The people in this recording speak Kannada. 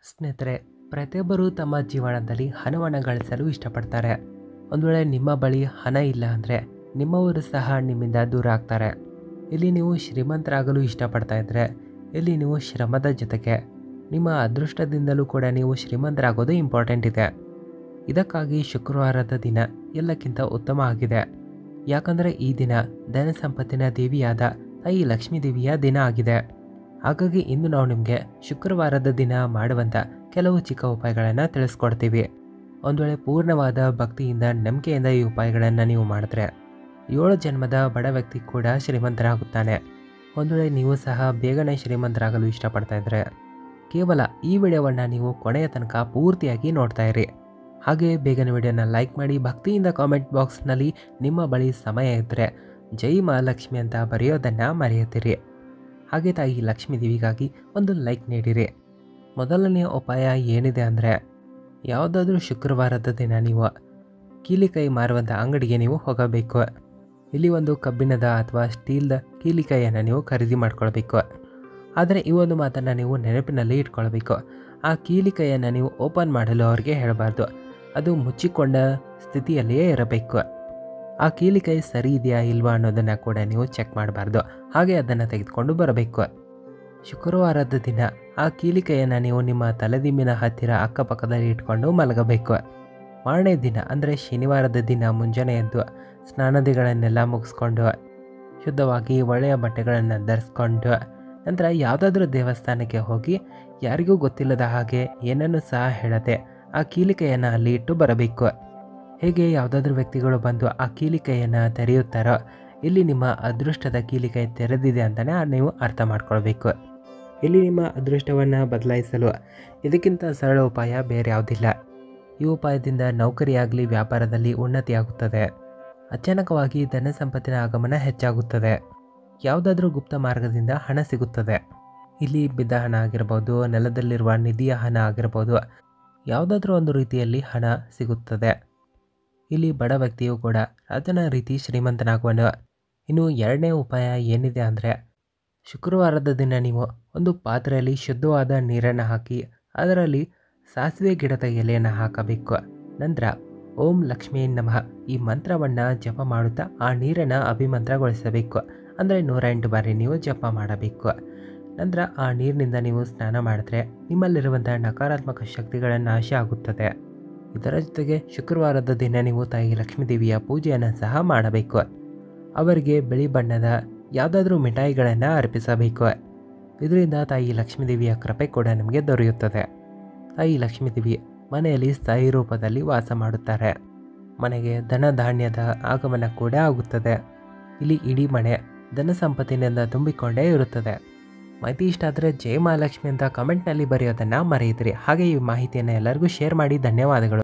ಸ್ನೇಹಿತರೆ ಪ್ರತಿಯೊಬ್ಬರು ತಮ್ಮ ಜೀವನದಲ್ಲಿ ಹಣವನ್ನು ಗಳಿಸಲು ಇಷ್ಟಪಡ್ತಾರೆ ಒಂದು ವೇಳೆ ನಿಮ್ಮ ಬಳಿ ಹಣ ಇಲ್ಲ ಅಂದರೆ ನಿಮ್ಮವರು ಸಹ ನಿಮ್ಮಿಂದ ದೂರ ಆಗ್ತಾರೆ ಇಲ್ಲಿ ನೀವು ಶ್ರೀಮಂತರಾಗಲು ಇಷ್ಟಪಡ್ತಾ ಇದ್ದರೆ ಇಲ್ಲಿ ನೀವು ಶ್ರಮದ ಜೊತೆಗೆ ನಿಮ್ಮ ಅದೃಷ್ಟದಿಂದಲೂ ಕೂಡ ನೀವು ಶ್ರೀಮಂತರಾಗೋದು ಇಂಪಾರ್ಟೆಂಟ್ ಇದೆ ಇದಕ್ಕಾಗಿ ಶುಕ್ರವಾರದ ದಿನ ಎಲ್ಲಕ್ಕಿಂತ ಉತ್ತಮ ಆಗಿದೆ ಯಾಕಂದರೆ ಈ ದಿನ ಧನ ಸಂಪತ್ತಿನ ದೇವಿಯಾದ ತಾಯಿ ಲಕ್ಷ್ಮೀ ದೇವಿಯ ದಿನ ಆಗಿದೆ ಹಾಗಾಗಿ ಇಂದು ನಾವು ನಿಮಗೆ ಶುಕ್ರವಾರದ ದಿನ ಮಾಡುವಂಥ ಕೆಲವು ಚಿಕ್ಕ ಉಪಾಯಗಳನ್ನು ತಿಳಿಸ್ಕೊಡ್ತೀವಿ ಒಂದು ವೇಳೆ ಪೂರ್ಣವಾದ ಭಕ್ತಿಯಿಂದ ನಂಬಿಕೆಯಿಂದ ಈ ಉಪಾಯಗಳನ್ನು ನೀವು ಮಾಡಿದ್ರೆ ಏಳು ಜನ್ಮದ ಬಡ ವ್ಯಕ್ತಿ ಕೂಡ ಶ್ರೀಮಂತರಾಗುತ್ತಾನೆ ಒಂದು ವೇಳೆ ನೀವು ಸಹ ಬೇಗನೆ ಶ್ರೀಮಂತರಾಗಲು ಇಷ್ಟಪಡ್ತಾ ಇದ್ದರೆ ಕೇವಲ ಈ ವಿಡಿಯೋವನ್ನು ನೀವು ಕೊನೆಯ ತನಕ ಪೂರ್ತಿಯಾಗಿ ನೋಡ್ತಾ ಇರಿ ಹಾಗೆ ಬೇಗನೆ ವಿಡಿಯೋನ ಲೈಕ್ ಮಾಡಿ ಭಕ್ತಿಯಿಂದ ಕಾಮೆಂಟ್ ಬಾಕ್ಸ್ನಲ್ಲಿ ನಿಮ್ಮ ಬಳಿ ಸಮಯ ಇದ್ದರೆ ಜೈ ಮಹಾಲಕ್ಷ್ಮಿ ಅಂತ ಬರೆಯೋದನ್ನು ಮರೆಯುತ್ತೀರಿ ಹಾಗೆ ತಾಯಿ ಲಕ್ಷ್ಮೀ ದೇವಿಗಾಗಿ ಒಂದು ಲೈಕ್ ನೀಡಿರಿ ಮೊದಲನೆಯ ಉಪಾಯ ಏನಿದೆ ಅಂದರೆ ಯಾವುದಾದ್ರೂ ಶುಕ್ರವಾರದ ದಿನ ನೀವು ಕೀಲಿಕೈ ಮಾರುವಂಥ ಅಂಗಡಿಗೆ ನೀವು ಹೋಗಬೇಕು ಇಲ್ಲಿ ಒಂದು ಕಬ್ಬಿಣದ ಅಥವಾ ಸ್ಟೀಲ್ದ ಕೀಲಿಕೈಯನ್ನು ನೀವು ಖರೀದಿ ಮಾಡ್ಕೊಳ್ಬೇಕು ಆದರೆ ಈ ಒಂದು ಮಾತನ್ನು ನೀವು ನೆನಪಿನಲ್ಲಿ ಇಟ್ಕೊಳ್ಬೇಕು ಆ ಕೀಲಿಕೈಯನ್ನು ನೀವು ಓಪನ್ ಮಾಡಲು ಅವ್ರಿಗೆ ಹೇಳಬಾರ್ದು ಅದು ಮುಚ್ಚಿಕೊಂಡ ಸ್ಥಿತಿಯಲ್ಲಿಯೇ ಇರಬೇಕು ಆ ಕೀಲಿಕೈ ಸರಿ ಇದೆಯಾ ಇಲ್ವಾ ಅನ್ನೋದನ್ನು ಕೂಡ ನೀವು ಚೆಕ್ ಮಾಡಬಾರ್ದು ಹಾಗೆ ಅದನ್ನು ತೆಗೆದುಕೊಂಡು ಬರಬೇಕು ಶುಕ್ರವಾರದ ದಿನ ಆ ಕೀಲಿಕೈಯನ್ನು ನೀವು ನಿಮ್ಮ ತಲೆದಿಂಬಿನ ಹತ್ತಿರ ಅಕ್ಕಪಕ್ಕದಲ್ಲಿ ಇಟ್ಕೊಂಡು ಮಲಗಬೇಕು ಮಾರನೇ ದಿನ ಅಂದರೆ ಶನಿವಾರದ ದಿನ ಮುಂಜಾನೆ ಎದ್ದು ಸ್ನಾನದಿಗಳನ್ನೆಲ್ಲ ಮುಗಿಸ್ಕೊಂಡು ಶುದ್ಧವಾಗಿ ಒಳ್ಳೆಯ ಬಟ್ಟೆಗಳನ್ನು ಧರಿಸ್ಕೊಂಡು ನಂತರ ಯಾವುದಾದ್ರೂ ದೇವಸ್ಥಾನಕ್ಕೆ ಹೋಗಿ ಯಾರಿಗೂ ಗೊತ್ತಿಲ್ಲದ ಹಾಗೆ ಏನನ್ನು ಸಹ ಹೇಳದೆ ಆ ಕೀಲಿಕೆಯನ್ನು ಅಲ್ಲಿ ಇಟ್ಟು ಬರಬೇಕು ಹೇಗೆ ಯಾವುದಾದ್ರೂ ವ್ಯಕ್ತಿಗಳು ಬಂದು ಆ ಕೀಲಿಕೆಯನ್ನು ತೆರೆಯುತ್ತಾರೋ ಇಲ್ಲಿ ನಿಮ್ಮ ಅದೃಷ್ಟದ ಕೀಲಿಕೈ ತೆರೆದಿದೆ ಅಂತಲೇ ನೀವು ಅರ್ಥ ಮಾಡ್ಕೊಳ್ಬೇಕು ಇಲ್ಲಿ ನಿಮ್ಮ ಅದೃಷ್ಟವನ್ನು ಬದಲಾಯಿಸಲು ಇದಕ್ಕಿಂತ ಸರಳ ಉಪಾಯ ಬೇರೆ ಯಾವುದಿಲ್ಲ ಈ ಉಪಾಯದಿಂದ ನೌಕರಿಯಾಗಲಿ ವ್ಯಾಪಾರದಲ್ಲಿ ಉನ್ನತಿಯಾಗುತ್ತದೆ ಅಚಾನಕವಾಗಿ ಧನ ಸಂಪತ್ತಿನ ಆಗಮನ ಹೆಚ್ಚಾಗುತ್ತದೆ ಯಾವುದಾದ್ರೂ ಗುಪ್ತ ಮಾರ್ಗದಿಂದ ಹಣ ಸಿಗುತ್ತದೆ ಇಲ್ಲಿ ಬಿದ್ದ ಹಣ ಆಗಿರ್ಬೋದು ನೆಲದಲ್ಲಿರುವ ನಿಧಿಯ ಹಣ ಆಗಿರ್ಬೋದು ಯಾವುದಾದ್ರೂ ಒಂದು ರೀತಿಯಲ್ಲಿ ಹಣ ಸಿಗುತ್ತದೆ ಇಲ್ಲಿ ಬಡ ವ್ಯಕ್ತಿಯು ಕೂಡ ರಾಜನ ರೀತಿ ಶ್ರೀಮಂತನಾಗುವನು ಇನ್ನು ಎರಡನೇ ಉಪಾಯ ಏನಿದೆ ಅಂದರೆ ಶುಕ್ರವಾರದ ದಿನ ನೀವು ಒಂದು ಪಾತ್ರೆಯಲ್ಲಿ ಶುದ್ಧವಾದ ನೀರನ್ನು ಹಾಕಿ ಅದರಲ್ಲಿ ಸಾಸಿವೆ ಗಿಡದ ಎಲೆಯನ್ನು ಹಾಕಬೇಕು ನಂತರ ಓಂ ಲಕ್ಷ್ಮೀ ನಮಃ ಈ ಮಂತ್ರವನ್ನು ಜಪ ಮಾಡುತ್ತಾ ಆ ನೀರನ್ನು ಅಭಿಮಂತ್ರಗೊಳಿಸಬೇಕು ಅಂದರೆ ನೂರ ಎಂಟು ಬಾರಿ ನೀವು ಜಪ ಮಾಡಬೇಕು ನಂತರ ಆ ನೀರಿನಿಂದ ನೀವು ಸ್ನಾನ ಮಾಡಿದ್ರೆ ನಿಮ್ಮಲ್ಲಿರುವಂಥ ನಕಾರಾತ್ಮಕ ಶಕ್ತಿಗಳ ನಾಶ ಆಗುತ್ತದೆ ಇದರ ಜೊತೆಗೆ ಶುಕ್ರವಾರದ ದಿನ ನೀವು ತಾಯಿ ಲಕ್ಷ್ಮೀ ದೇವಿಯ ಪೂಜೆಯನ್ನು ಸಹ ಮಾಡಬೇಕು ಅವರಿಗೆ ಬಿಳಿ ಬಣ್ಣದ ಯಾವುದಾದ್ರೂ ಮಿಠಾಯಿಗಳನ್ನು ಅರ್ಪಿಸಬೇಕು ಇದರಿಂದ ತಾಯಿ ಲಕ್ಷ್ಮೀ ದೇವಿಯ ಕೃಪೆ ಕೂಡ ನಿಮಗೆ ದೊರೆಯುತ್ತದೆ ತಾಯಿ ಲಕ್ಷ್ಮೀ ದೇವಿ ಮನೆಯಲ್ಲಿ ಸ್ಥಾಯಿ ರೂಪದಲ್ಲಿ ವಾಸ ಮಾಡುತ್ತಾರೆ ಮನೆಗೆ ಧನ ಧಾನ್ಯದ ಆಗಮನ ಕೂಡ ಆಗುತ್ತದೆ ಇಲ್ಲಿ ಇಡೀ ಮನೆ ಧನ ಸಂಪತ್ತಿನಿಂದ ತುಂಬಿಕೊಂಡೇ ಇರುತ್ತದೆ ಮಾಹಿತಿ ಇಷ್ಟ ಆದರೆ ಜಯ ಮಹಾಲಕ್ಷ್ಮಿ ಅಂತ ಕಮೆಂಟ್ನಲ್ಲಿ ಬರೆಯೋದನ್ನು ಮರೆಯಿದ್ರಿ ಹಾಗೆ ಈ ಮಾಹಿತಿಯನ್ನು ಎಲ್ಲರಿಗೂ ಶೇರ್ ಮಾಡಿ ಧನ್ಯವಾದಗಳು